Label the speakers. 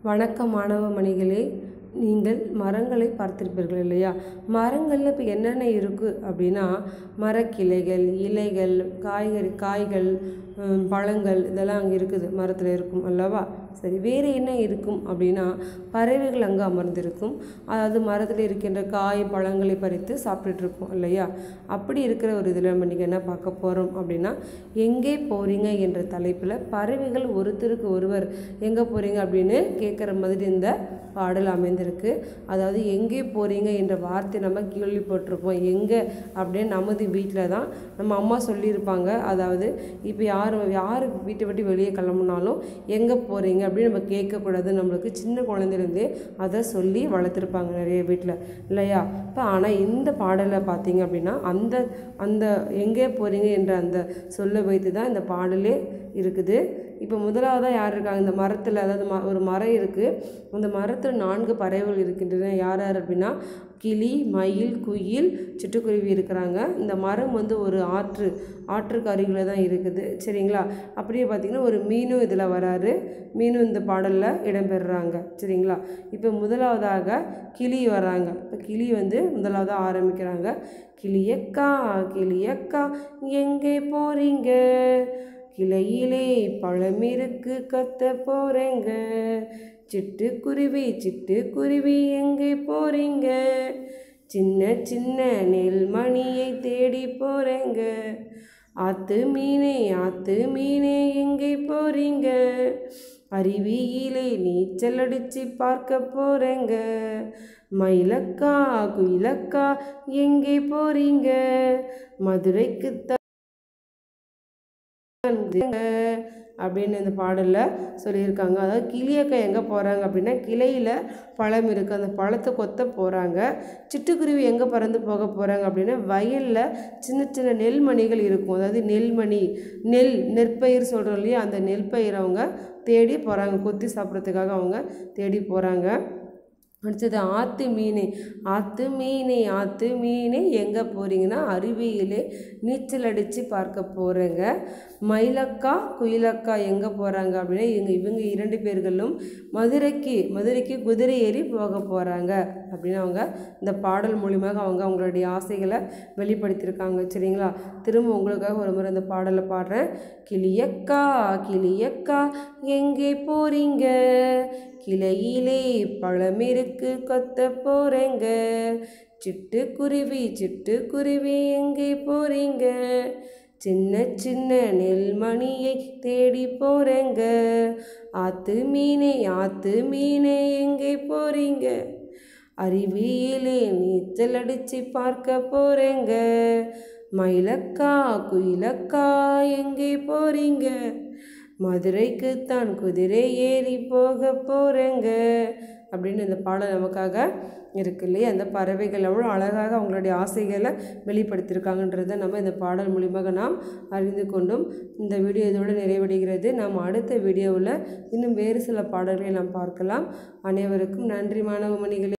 Speaker 1: வணக்கம் மாணவ மணிகளே நீங்கள் மரங்களை பார்த்திருப்பீர்கள் இல்லையா மரங்களில் இப்போ என்னென்ன இருக்குது அப்படின்னா மரக்கிளைகள் இலைகள் காய்கறி காய்கள் ஹம், பழங்கள் இதெல்லாம் அங்கே இருக்குது மரத்தில் இருக்கும் அல்லவா சரி வேறு என்ன இருக்கும் அப்படின்னா பறவைகள் அங்கே அமர்ந்திருக்கும் அதாவது மரத்தில் இருக்கின்ற காய் பழங்களை பறித்து சாப்பிட்டுட்டு இருக்கும் இல்லையா அப்படி இருக்கிற ஒரு இதில் நம்ம இன்றைக்கி என்ன பார்க்க போகிறோம் அப்படின்னா எங்கே போகிறீங்க என்ற தலைப்பில் பறவைகள் ஒருத்தருக்கு ஒருவர் எங்கே போகிறீங்க அப்படின்னு கேட்குற மாதிரி இந்த பாடல் அமைந்திருக்கு அதாவது எங்கே போகிறீங்க என்ற வார்த்தை நம்ம கேள்விப்பட்டிருப்போம் எங்கே அப்படின்னு நமது வீட்டில் தான் நம்ம அம்மா சொல்லியிருப்பாங்க அதாவது இப்போ யார் யார் வீட்டை விட்டு வெளியே கிளம்புனாலும் எங்கே போகிறீங்க அப்படின்னு நம்ம கேட்கக்கூடாது நம்மளுக்கு சின்ன குழந்தைலேருந்தே அதை சொல்லி வளர்த்துருப்பாங்க நிறைய வீட்டில் இல்லையா இப்போ ஆனால் இந்த பாடலை பார்த்தீங்க அப்படின்னா அந்த அந்த எங்கே போகிறீங்க என்ற அந்த சொல்ல வைத்து தான் இந்த பாடலே இருக்குது இப்போ முதலாவதாக யார் இருக்காங்க இந்த மரத்தில் அதாவது ம ஒரு மரம் இருக்குது அந்த மரத்தில் நான்கு பறவைகள் இருக்கின்றன யார் யார் அப்படின்னா கிளி மயில் குயில் சிட்டுக்குருவி இருக்கிறாங்க இந்த மரம் வந்து ஒரு ஆற்று ஆற்றுக்கு அருகில் தான் இருக்குது சரிங்களா அப்படியே பார்த்திங்கன்னா ஒரு மீனும் இதில் வராரு மீனும் இந்த பாடலில் இடம்பெறுறாங்க சரிங்களா இப்போ முதலாவதாக கிளி வராங்க இப்போ கிளி வந்து முதலாவதாக ஆரம்பிக்கிறாங்க கிளியக்கா கிளியக்கா எங்கே போகிறீங்க கிளையிலே பழம் இருக்கு கத்த போறேங்க சிட்டுக்குருவி சிட்டுக்குருவி எங்கே போறீங்க சின்ன சின்ன நெல்மணியை தேடி போறேங்க ஆத்து மீனே ஆத்து மீனே எங்கே போறீங்க அருவியிலே நீச்சல் அடிச்சு பார்க்க போறேங்க மயிலக்கா குயிலக்கா எங்கே போறீங்க மதுரைக்கு அப்படின்னு இந்த பாடலில் சொல்லியிருக்காங்க அதாவது கிளியக்கா எங்கே போகிறாங்க அப்படின்னா கிளையில் பழம் இருக்குது அந்த பழத்தை கொத்த போகிறாங்க சிட்டுக்குருவி எங்கே பறந்து போக போகிறாங்க அப்படின்னா வயலில் சின்ன சின்ன நெல்மணிகள் இருக்கும் அதாவது நெல்மணி நெல் நெற்பயிர் சொல்கிறோம் இல்லையா அந்த நெற்பயிர் அவங்க தேடி போகிறாங்க கொத்தி சாப்பிட்றதுக்காக அவங்க தேடி போகிறாங்க அடுத்தது ஆற்று மீன் ஆற்று மீன் ஆற்று மீன் எங்கே போகிறீங்கன்னா அருவியிலே நீச்சல் அடித்து பார்க்க போகிறேங்க மயிலக்கா குயிலக்கா எங்கே போகிறாங்க அப்படின்னா இவங்க இவங்க இரண்டு பேர்களும் மதுரைக்கு மதுரைக்கு குதிரை ஏறி போக போகிறாங்க அப்படின்னு அவங்க இந்த பாடல் மூலியமாக அவங்க அவங்களுடைய ஆசைகளை வெளிப்படுத்தியிருக்காங்க சரிங்களா திரும்ப உங்களுக்காக ஒரு முறை இந்த பாடலை பாடுறேன் கிளியக்கா கிளியக்கா எங்கே போகிறீங்க கிளையிலே பழம் இருக்கு கொத்த போறேங்க சிட்டுக்குருவி சிட்டுக்குருவி எங்கே போறீங்க சின்ன சின்ன நெல்மணியை தேடி போறேங்க ஆத்து மீனே ஆத்து மீனே எங்கே போறீங்க அருவியிலே நீச்சல் அடிச்சு பார்க்க போறேங்க மயிலக்கா குயிலக்கா எங்கே போறீங்க மதுரைக்கு தான் குதிரை ஏறி போக போகிறேங்க அப்படின்னு இந்த பாடல் நமக்காக இருக்கு இல்லையா அந்த பறவைகள் எவ்வளோ அழகாக அவங்களுடைய ஆசைகளை வெளிப்படுத்தியிருக்காங்கன்றதை நம்ம இந்த பாடல் மூலியமாக நாம் அறிந்து கொண்டும் இந்த வீடியோ இதோடு நிறைவடைகிறது நாம் அடுத்த வீடியோவில் இன்னும் வேறு சில பாடல்களை நாம் பார்க்கலாம் அனைவருக்கும் நன்றி மாணவ மணிகளே